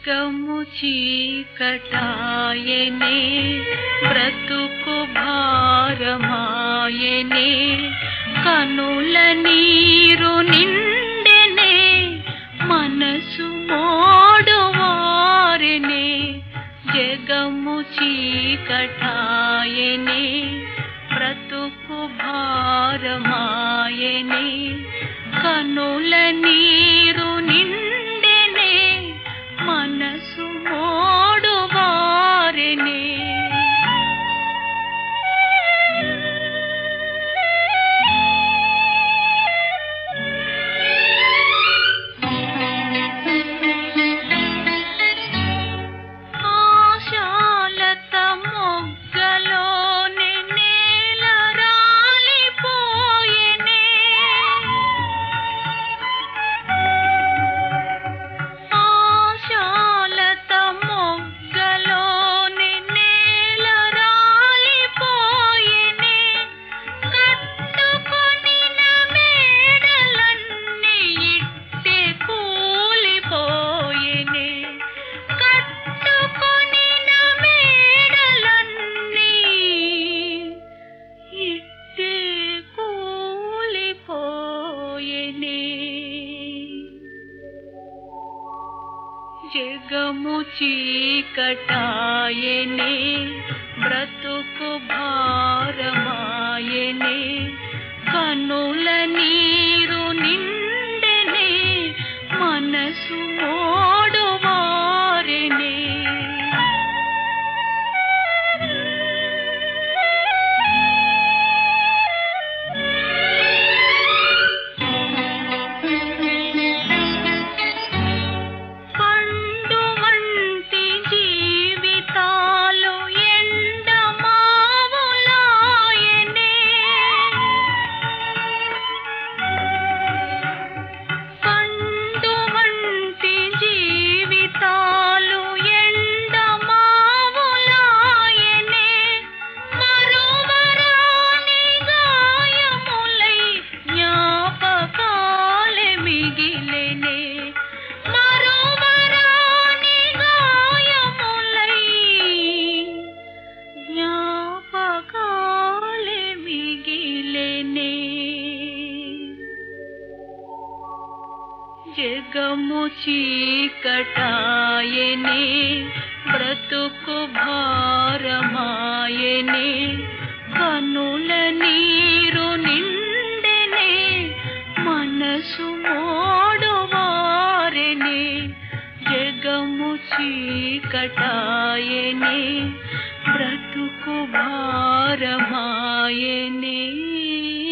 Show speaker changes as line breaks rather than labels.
జగము చీకటాయనే బ్రతుకు భారమాయనే కనుల నీరు నిండెనే మనసు మోడువారెనే జగము చీకటాయనే బ్రతుకు భారమాయనే కనుల నీరు నిండెనే మనసు మోడువారెనే ఆశాలత మొగ్గలోని నేల రాలిపోయెనే ఆశాలత మొగ్గలోని నేల రాలిపోయెనే కట్టుకొనిన మేడలన్నీ ఇట్టే కూలిపోయెనే కట్టుకొనిన మేడలన్నీ ఇట్టే కూలిపోయెనే జగము చీకటాయనే బ్రతుకు భారమాయనే కనుల నీరు నిండెనే మనసు మోడువారెనే పండు వంటి జీవితాలు ఎండమావులాయనే పండు వంటి జీవితాలు ఎండమావులాయనే మరువరాని గాయములై జ్ఞాపకాలే మిగిలెనే మరువరాని గాయములై జ్ఞాపకాలే మిగిలెనే జగము చీకటాయనే బ్రతుకు భారమాయనే కనుల నీరు నిండెనే మనసు మోడువారెనే జగము చీకటాయనే బ్రతుకు భారమాయనే